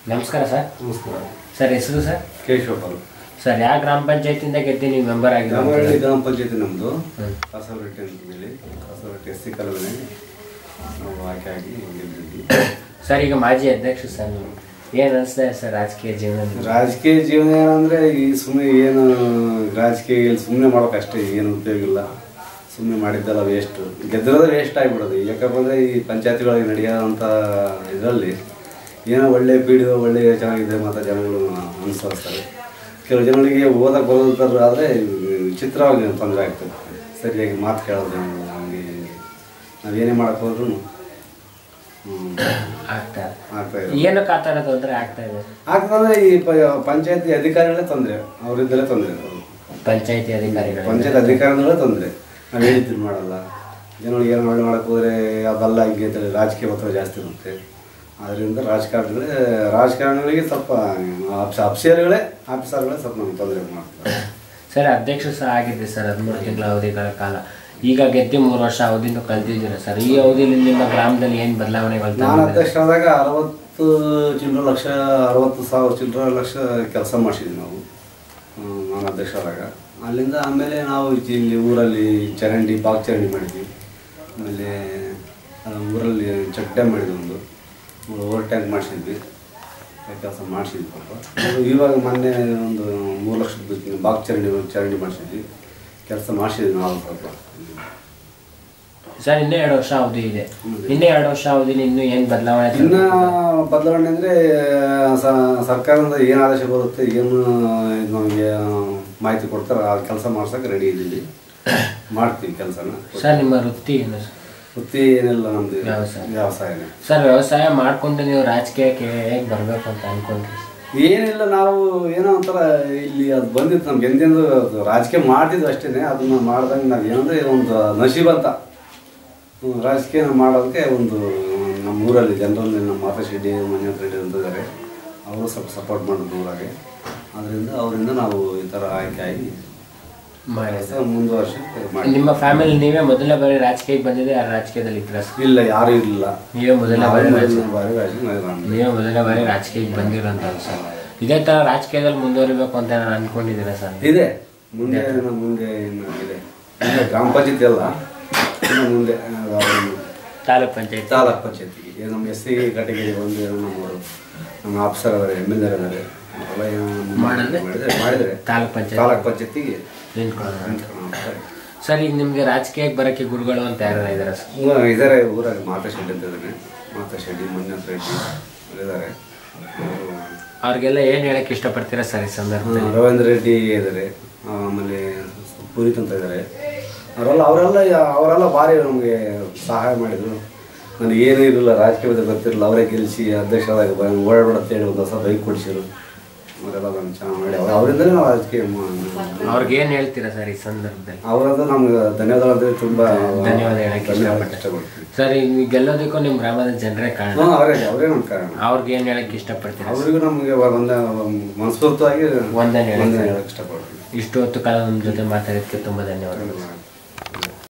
ನಮಸ್ಕಾರ ಸರ್ ನಮಸ್ಕಾರ ಸರ್ ಹೆಸರು ಸರ್ ಕೇಶವಪಾಲ್ ಸರ್ ಯಾವ ಗ್ರಾಮ ಪಂಚಾಯತಿಯಿಂದ ಗೆದ್ದು ನೀವು ಮೆಂಬರ್ ಗ್ರಾಮಹಳ್ಳಿ ಆಗಿದ್ದೀರಿ ಗ್ರಾಮ ಪಂಚಾಯತಿ ನಮ್ಮದು ಹ್ಮ್. ಕಾಸರಗಟ್ಟೆ ಅಂತ ಹೇಳಿ ಕಾಸರಗಟ್ಟೆ ಎಸ್ ಸಿ ಕಾಲೋನಿ ನಾವು ಆಯ್ಕೆ ಆಗಿ ಗೆದ್ದಿದ್ವಿ ಸರ್ ಈಗ ಮಾಜಿ ಅಧ್ಯಕ್ಷ ಸರ್ ನೀವು ಏನು ಅನಿಸ್ತಾ ಇದೆ ಸರ್ ರಾಜಕೀಯ ಜೀವನ ರಾಜಕೀಯ ಜೀವನ ಏನಂದರೆ ಈ ಸುಮ್ಮನೆ ಏನು ರಾಜಕೀಯ ಸುಮ್ಮನೆ ಮಾಡೋಕ್ಕಷ್ಟೇ ಏನು ಉಪಯೋಗ ಇಲ್ಲ ಸುಮ್ಮನೆ ಮಾಡಿದ್ದೆಲ್ಲ ವೇಸ್ಟ್ ಗೆದ್ದಿರೋದು ವೇಸ್ಟ್ ಆಗಿಬಿಡೋದು ಯಾಕಪ್ಪ ಅಂದರೆ ಈ ಪಂಚಾಯತಿಗಳಿಗೆ ನಡೆಯೋಂಥ ಇದರಲ್ಲಿ ಏನೋ ಒಳ್ಳೆ ಪೀಡಿಯೋ ಒಳ್ಳೆ ಚೆನ್ನಾಗಿದೆ ಮತ್ತು ಜನಗಳು ಅನುಸರಿಸ್ತಾರೆ ಕೆಲವು ಜನಗಳಿಗೆ ಓದಕ್ಕೆ ಬರೋದಾದ್ರೆ ಆದರೆ ವಿಚಿತ್ರವಾಗಿ ತೊಂದರೆ ಆಗ್ತದೆ ಸರಿಯಾಗಿ ಮಾತು ಕೇಳೋದು ನಮಗೆ ನಾವೇನೇ ಮಾಡೋಕ್ಕೆ ಹೋದ್ರೂ ಆಗ್ತಾ ಆಗ್ತಾ ಇಲ್ಲ ಏನಕ್ಕೆ ಆ ಥರ ತೊಂದರೆ ಆಗ್ತಾ ಇದೆ ಆಗ್ತದೆ ಈ ಪ- ಪಂಚಾಯತಿ ಅಧಿಕಾರಿಗಳೇ ತೊಂದರೆ ಅವರಿಂದಲೇ ತೊಂದರೆ ಪಂಚಾಯತಿ ಅಧಿಕಾರಿಗಳು ಪಂಚಾಯತ್ ಅಧಿಕಾರದಲ್ಲೇ ತೊಂದರೆ ನಾವು ಹೇಳಿದ್ದು ಮಾಡಲ್ಲ ಜನಗಳಿಗೆ ಏನು ಮಾಡಿ ಮಾಡಕ್ಕೆ ಹೋದರೆ ಅದಲ್ಲ ಹಿಂಗೆ ಅಂತೇಳಿ ರಾಜಕೀಯ ಒತ್ತಡ ಜಾಸ್ತಿ ಇರುತ್ತೆ ಅದರಿಂದ ರಾಜಕಾರಣಿಗಳೇ ರಾಜಕಾರಣಿಗಳಿಗೆ ಸ್ವಲ್ಪ ಅಪ್ಸ ಅಫ್ಸಿಯರ್ಗಳೇ ಆಫೀಸರ್ಗಳೇ ಸ್ವಲ್ಪ ನಮ್ಗೆ ತೊಂದರೆ ಮಾಡ್ತಾರೆ ಸರ್ ಅಧ್ಯಕ್ಷ ಸಹ ಆಗಿದ್ದೆ ಸರ್ ಹದಿಮೂರು ತಿಂಗಳ ಅವಧಿಗಳ ಕಾಲ ಈಗ ಗೆದ್ದು ಮೂರು ವರ್ಷ ಅವಧಿನೂ ಕಲ್ತಿದ್ದೀರಾ ಸರ್ ಈ ಅವಧಿಯಲ್ಲಿ ನಿಮ್ಮ ಗ್ರಾಮದಲ್ಲಿ ಏನು ಬದಲಾವಣೆಗಳು ನಾನು ತಂದಿದ್ದೀರಾ? ಅಧ್ಯಕ್ಷರಾದಾಗ ಅರವತ್ತು ಚಿಲ್ಲರೆ ಲಕ್ಷ ಅರವತ್ತು ಸಾವಿರ ಚಿಲ್ಲರೆ ಲಕ್ಷ ಕೆಲಸ ಮಾಡಿಸಿದ್ವಿ ನಾವು ಹ್ಮ್, ನಾನು ಅಧ್ಯಕ್ಷರಾದಾಗ ಅಲ್ಲಿಂದ ಆಮೇಲೆ ನಾವು ಇಲ್ಲಿ ಇಲ್ಲಿ ಊರಲ್ಲಿ ಚರಂಡಿ ಬಾಗ್ ಚರಂಡಿ ಮಾಡಿದ್ವಿ ಆಮೇಲೆ ಆ, ಊರಲ್ಲಿ ಚೆಕ್ ಡ್ಯಾಮ್ ಮಾಡಿದ್ವಿ ಒಂದು ಓವರ್ ಟ್ಯಾಂಕ್ ಮಾಡಿಸಿದ್ವಿ ಕೆಲಸ ಮಾಡಿಸಿದ್ವಿ ಪಾಪ ಅದು ಇವಾಗ ಮೊನ್ನೆ ಒಂದು ಮೂರು ಲಕ್ಷದ ಬಾಗ್ ಚರಂಡಿ ಚರಂಡಿ ಮಾಡಿಸಿದ್ವಿ ಕೆಲಸ ಮಾಡಿಸಿದ್ವಿ ನಾವು ಸ್ವಲ್ಪ ಸರ್ ಇನ್ನೂ ಎರಡು ವರ್ಷ ಅವಧಿ ಇದೆ ಇನ್ನೂ ಎರಡು ವರ್ಷ ಅವಧಿಲಿ ಇನ್ನೂ ಏನು ಬದಲಾವಣೆ ಇನ್ನ ತಂದಿದ್ದೀರಾ? ಬದಲಾವಣೆ ಅಂದರೆ ಸರ್ಕಾರದಿಂದ ಏನು ಆದೇಶ ಬರುತ್ತೆ ಏನು ಇದು ನಮಗೆ ಮಾಹಿತಿ ಕೊಡ್ತಾರೆ ಆ ಕೆಲಸ ಮಾಡ್ಸಕ್ಕೆ ರೆಡಿ ಇದ್ದೀವಿ ಮಾಡ್ತೀವಿ ಕೆಲಸನ ಸರ್ ನಿಮ್ಮ ವೃತ್ತಿ ಏನು ಸರ್? ವೃತ್ತಿ ಏನಿಲ್ಲ ನಮ್ದು ವ್ಯವಸಾಯ. ವ್ಯವಸಾಯನೇ ಸರ್ ವ್ಯವಸಾಯ ಮಾಡ್ಕೊಂಡು ನೀವು ರಾಜಕೀಯಕ್ಕೆ ಹೇಗೆ ಬರಬೇಕು ಅಂತ ಅನ್ಕೊಂಡ್ರಿ ಏನಿಲ್ಲ ನಾವು ಏನೋ ಒಂಥರ ಇಲ್ಲಿ ಅದು ಬಂದಿತ್ತು ನಮ್ಗೆ ಎಂದೆಂದು ಅದು ರಾಜಕೀಯ ಮಾಡ್ತಿದ್ವಿ ಅಷ್ಟೇ ಅದನ್ನ ಮಾಡ್ದಂಗೆ ನಾವು ಏನಂದ್ರೆ ಒಂದು ನಶೀಬ್ ಅಂತ ಹ್ಮ್, ರಾಜಕೀಯ ಮಾಡೋದಕ್ಕೆ ಒಂದು ನಮ್ಮ ಊರಲ್ಲಿ ಜನರಲ್ಲಿ ನಮ್ಮ ಮಾತಾ ಶೆಡ್ಡಿ ಮಂಜುನಾಥ್ ರೆಡ್ಡಿ ಅಂತ ಇದ್ದಾರೆ ಅವರು ಸ್ವಲ್ಪ ಸಪೋರ್ಟ್ ಮಾಡಿದ್ರು ಊರಾಗೆ ಅದರಿಂದ ಅವರಿಂದ ನಾವು ಈ ಥರ ಆಯ್ಕೆ ಆಗಿ ಮಾಡಿ ಕೆಲಸ ಮುಂದುವರ್ಸಿ ಮಾಡಿ ನಿಮ್ಮ ಫ್ಯಾಮಿಲಿ ನೀವೇ ಮೊದಲ ಬಾರಿ ರಾಜಕೀಯಕ್ಕೆ ಬಂದಿದೆ ಆ ರಾಜಕೀಯದಲ್ಲಿ ಇದ್ರ ಇಲ್ಲ ಯಾರೂ ಇಲ್ಲ ನೀವೇ ಮೊದಲ ನಾವೇ ಬಾರಿ ರಾಜ- ಮೊದಲನೇ ಬಾರಿ ರಾಜಕೀಯ ನಾನು ನೀವೇ ಮೊದಲ ಬಾರಿ ರಾಜಕೀಯಕ್ಕೆ ಬಂದಿರೋಂಥ ಸರ್ ಇದೇ ಥರ ರಾಜಕೀಯದಲ್ಲಿ ಮುಂದುವರಿಬೇಕು ಅಂತ ನಾನು ಅನ್ಕೊಂಡಿದ್ದೀರಾ ಸರ್ ಇದೆ ಮುಂದೆ ಇನ್ನು ಮುಂದೆ ಇನ್ನು ಇದೆ ಮುಂದೆ ಗ್ರಾಮ ಪಂಚಾಯತಿ ಅಲ್ಲ ಇನ್ನು ಮುಂದೆ ಅದೊಂದು ತಾಲೂಕ್ ಪಂಚಾಯತ್ ತಾಲೂಕ್ ಪಂಚಾಯತಿಗೆ ಈಗ ನಮ್ಮ ಎಸ್ ಸಿ ಕಟಗಿರಿ ಒಂದು ಏನೋ ನಮ್ಮವರು ನಮ್ಮ ಆಫೀಸರ್ ಅದಾರೆ ಎಮ್ ಎಲ್ ಎರ್ ಅದಾರೆ ಅವರೆಲ್ಲ ಏನೋ ಮುಂದೆ ಮಾಡಿದ್ರೆ? ಮಾಡಿದ್ರೆ ಮಾಡಿದ್ರೆ ತಾಲೂಕ್ ಪಂಚಾಯತ್ ತಾಲೂಕ್ ಪಂಚಾಯತಿಗೆ ನಿಂತ್ಕೊಳ್ಳೋಣ ನಿಂತ್ಕೊಂಡು ಸರ್ ಈಗ ನಿಮಗೆ ರಾಜಕೀಯಕ್ಕೆ ಬರೋಕ್ಕೆ ಗುರುಗಳು ಅಂತ ಯಾರು ಇದ್ದಾರೆ ಸರ್ ಹೋಗ್ತಾರೆ. ಇದಾರೆ ಊರಾಗ ಮಾತಾ ಶೆಡ್ಡಿ ಅಂತ ಇದ್ದಾನೆ ಮಾತಾ ಶೆಡ್ಡಿ ಮಂಜುನಾಥ್ ರೆಡ್ಡಿ ಇದ್ದಾರೆ ಅವ್ರಿಗೆಲ್ಲ ಏನು ಹೇಳಕ್ಕೆ ಇಷ್ಟಪಡ್ತೀರಾ ಸರ್ ಈ ಸಂದರ್ಭದಲ್ಲಿ ರವೀಂದ್ರ ರೆಡ್ಡಿ ಇದ್ದಾರೆ ಆಮೇಲೆ ಪುನೀತ್ ಅಂತ ಇದ್ದಾರೆ ಅವರೆಲ್ಲ ಅವರೆಲ್ಲ ಅವರೆಲ್ಲ ಭಾರಿ ನಮಗೆ ಸಹಾಯ ಮಾಡಿದರು ನನಗೆ ಏನೂ ಇರಲಿಲ್ಲ ರಾಜಕೀಯದ ಗೊತ್ತಿರಲಿಲ್ಲ ಅವರೇ ಗೆಲ್ಲಿಸಿ ಅಧ್ಯಕ್ಷರಾದಾಗ ಓಡಾಡ ಅಂತೇಳಿ ಒಂದು ಹೊಸ ಬೈಕ್ ಕೊಡಿಸಿರು ಅವರೆಲ್ಲ ನಾನು ಚೆನ್ನಾಗಿ ಮಾಡಿ ಅವ್ರು ಅವರಿಂದಲೇ ನಾವು ರಾಜಕೀಯ ಮಾ- ಅವ್ರಿಗೆ ಏನು ಹೇಳ್ತೀರಾ ಸರ್ ಈ ಸಂದರ್ಭದಲ್ಲಿ ಅವರದ್ದು ನಮ್ಗೆ ಧನ್ಯವಾದ ಅಂದರೆ ತುಂಬ ಧನ್ಯವಾದ ಹೇಳಕ್ಕೆ ಧನ್ಯವಾದ ಇಷ್ಟಪಡ್ತೀನಿ. ಇಷ್ಟಪಡ್ತೀನಿ ಸರ್ ಈಗ ನೀವು ಗೆಲ್ಲೋದಕ್ಕೂ ನಿಮ್ಮ ಗ್ರಾಮದ ಜನರೇ ಕಾರಣ ಹಾಂ ಅವರೇ ಅವರೇ ನಮ್ಮ ಕಾರಣ ಅವ್ರಿಗೆ ಏನು ಹೇಳಕ್ಕೆ ಇಷ್ಟಪಡ್ತೀರಾ ಅವರಿಗೂ ನಮಗೆ ಒಂದೇ ಮನಸ್ಫೂರ್ತವಾಗಿ ಒಂದನೇ ಹೇಳಕ್ಕೆ ಒಂದೇ ಹೇಳಕ್ಕೆ ಇಷ್ಟಪಡ್ತೀನಿ ಇಷ್ಟು ಹೊತ್ತು ಕಾಲ ನಮ್ಮ ಜೊತೆ ಮಾತಾಡೋದಕ್ಕೆ ತುಂಬ ಧನ್ಯವಾದಗಳು ಧನ್ಯವಾದ